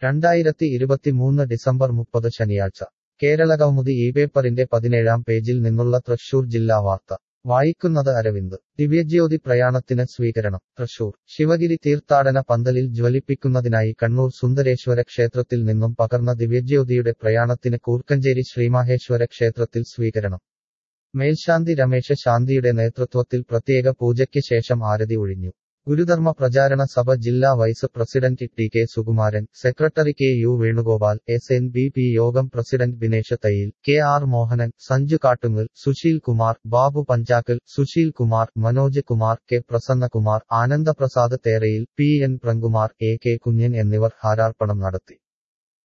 രണ്ടായിരത്തി ഇരുപത്തിമൂന്ന് ഡിസംബർ മുപ്പത് ശനിയാഴ്ച കേരളകൗമുദി ഈ പേപ്പറിന്റെ പതിനേഴാം പേജിൽ നിന്നുള്ള തൃശൂർ ജില്ലാ വാർത്ത വായിക്കുന്നത് അരവിന്ദ് ദിവ്യജ്യോതി പ്രയാണത്തിന് സ്വീകരണം തൃശൂർ ശിവഗിരി തീർത്ഥാടന പന്തലിൽ ജ്വലിപ്പിക്കുന്നതിനായി കണ്ണൂർ സുന്ദരേശ്വര ക്ഷേത്രത്തിൽ നിന്നും പകർന്ന ദിവ്യജ്യോതിയുടെ പ്രയാണത്തിന് കൂർക്കഞ്ചേരി ശ്രീമാഹേശ്വര ക്ഷേത്രത്തിൽ സ്വീകരണം മേൽശാന്തി രമേശ ശാന്തിയുടെ നേതൃത്വത്തിൽ പ്രത്യേക പൂജയ്ക്ക് ശേഷം ആരതി ഒഴിഞ്ഞു ഗുരുധർമ്മ പ്രചാരണ സഭ ജില്ലാ vice president T K Sukumaran secretary K U Venugopal S N B P Yogam president Binesh Thayyil K R Mohanan Sanju Kattungal Sushil Kumar Babu Panchakkal Sushil Kumar Manoj Kumar K Prasannakumar Anandaprasad Therayil P N Prankumar A K Kunjan എന്നിവർ ഹാരാർപ്പണം നടത്തി